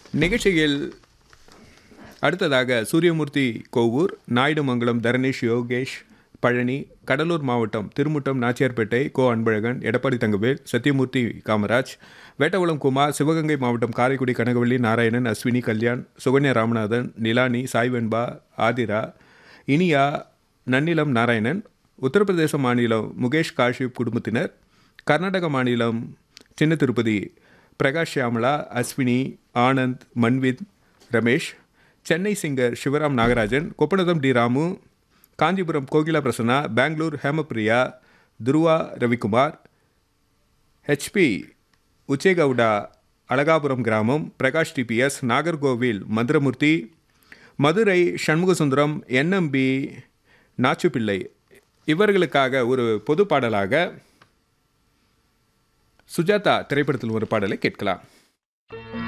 நிகழ்ச்சியில் அடுத்ததாக சூரியமூர்த்தி கோவூர் நாயுடுமங்கலம் தரணேஷ் யோகேஷ் பழனி கடலூர் மாவட்டம் திருமுட்டம் நாச்சியார்பேட்டை கோ அன்பழகன் எடப்பாடி தங்கவேல் சத்யமூர்த்தி காமராஜ் வேட்டகுளம் குமார் சிவகங்கை மாவட்டம் காரைக்குடி கனகவள்ளி நாராயணன் அஸ்வினி கல்யாண் சுகன்யா ராமநாதன் நிலானி சாய்வென்பா ஆதிரா இனியா நன்னிலம் நாராயணன் உத்தரப்பிரதேச மாநிலம் முகேஷ் காஷிப் குடும்பத்தினர் கர்நாடக மாநிலம் Chinna Tirupati Prakash Shyamala Ashwini Anand Manvith Ramesh Chennai singer Sivaram Nagarajan Koppanatham T Ramu Kanchipuram Kokila Prasanna Bangalore Hemapriya Dhruva Ravikumar HP Uchegowda Azhagapuram கிராமம் பிரகாஷ் டிபிஎஸ் நாகர்கோவில் மதுரமூர்த்தி மதுரை சண்முகசுந்தரம் என்எம்பி நாச்சுப்பிள்ளை இவர்களுக்காக ஒரு பொது பாடலாக சுஜாதா திரைப்படத்தில் ஒரு பாடலை கேட்கலாம்